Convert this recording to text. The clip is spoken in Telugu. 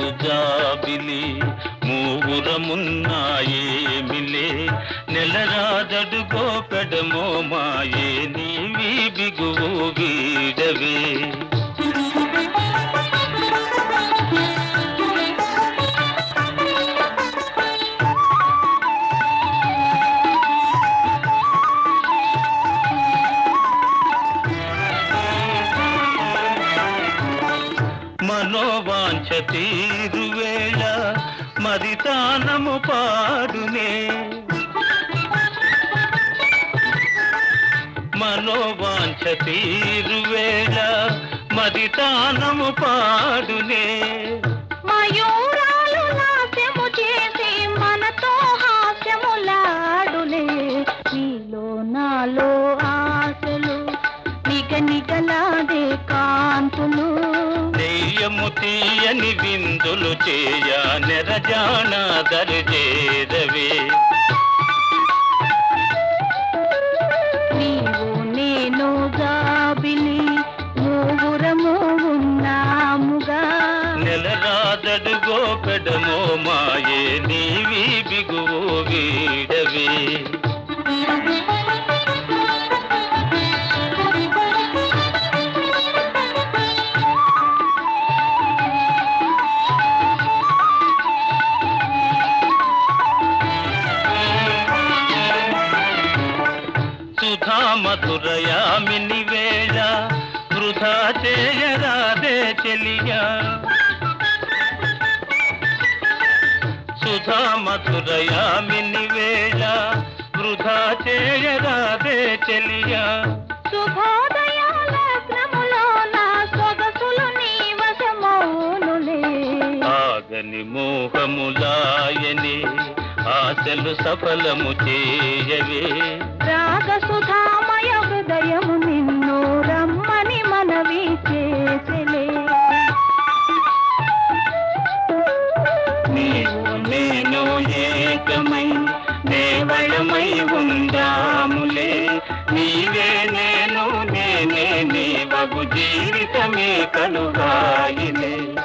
జాబిలి మూగురమున్నాయేమిలే నెలరాదడుగో పెడమో మాయే నీవి బిగువు వీడవే మనోవాంఛ తీరువేళ మరి తానము పాడునే మనోవాంఛ తీరువేళ మరి తానము పాడునే మయూరాలు నాట్యము చేసి మనతో హాస్యములాడులే నీలో నాలో ఆశలు నిగ నిగలాడే కాంతులు నెయ్యము తీయని విందులు చేయ నెరజాన దరిజేరవే నీవు నేను జాబిలి మూగురము ఉన్నాముగా నెలరాదడుగో పెడమో మాయే నీవి బిగువు వీడవే సుధా మధురయామిని వేళ వృధా చేయరాదే చెలియా సుధా మధురయామిని వేళ వృధా చేయరాదే చెలియా శుభోదయ లగ్నములో నా సొగసులు నీ వశమౌనులే ఆగని మోహములాయని ఆశలు సఫలము చేయవే రాగ సుధామయ హృదయము నిన్ను రమ్మని మనవి చేసలే నీవు నేను ఏకమై దేవళమై ఉందాములే నీవే నేను నేనే నీవగు జీవితమే కలుగాయిలే